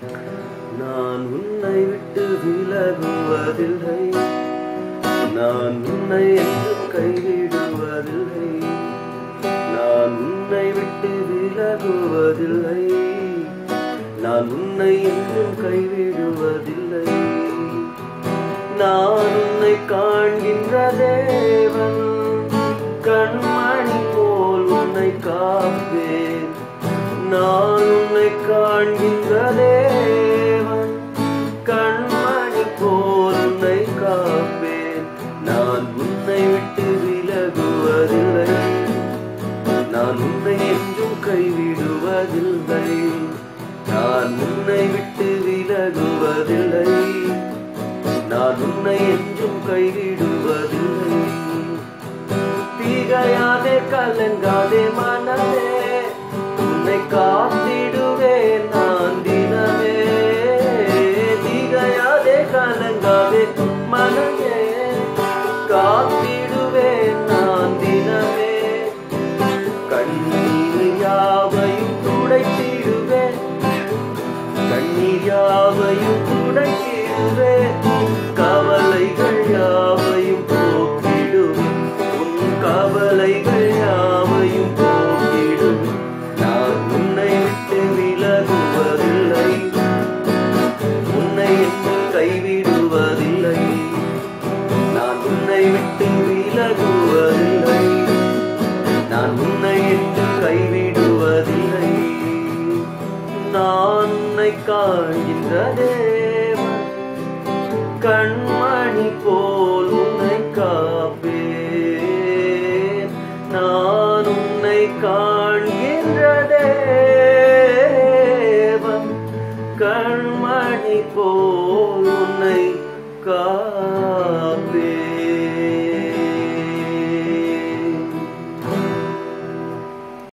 நான் உன்னை விட்டு விலகுவதில்லை நான் உன்னை என்று கைவிடுவதில்லை நான் உன்னை விட்டு விலகுவதில்லை நான் உன்னை என்றும் கைவிடுவதில்லை நான் உன்னை காண்கின்ற தேவன் கண்மணி போல் உன்னை காப்பேன் நான் உன்னை காண்கின்ற தேவன் கண்மணி போல் உன்னை காப்பேன் நான் உன்னை விட்டு விலகுவதில்லை நான் உன்னை என்றும் கைவிடுவதில்லை நான் உன்னை விட்டு விலகுவதில்லை நான் உன்னை என்றும் கைவிடுவதில்லை திகையாதே கலங்காதே மனமே உன்னை காத்திடுவேன் நான் தினமே திகையாதே கலங்காதே மனமே காத்திடுவேன் நான் தினமே கண்ணீர் யாவையும் துடைத்திடுவேன் கண்ணீர் யாவையும் துடைத்திடுவேன் கவலைகள் யாவையும் போக்கிடும் உன் கவலைகள் யாவையும் போக்கிடும் நான் உன்னை விட்டு விலகுவதில்லை உன்னை என்று கைவிடுவதில்லை நான் உன்னை விட்டு விலகுவதில்லை நான் உன்னை என்று கைவிடுவதில்லை நான் உன்னை காண்கின்ற தேவன் கண்மணி போல் உன்னை காப்பேன் நான் உன்னை காண்கின்ற தேவன் கண்மணி போல் உன்னை காப்பேன்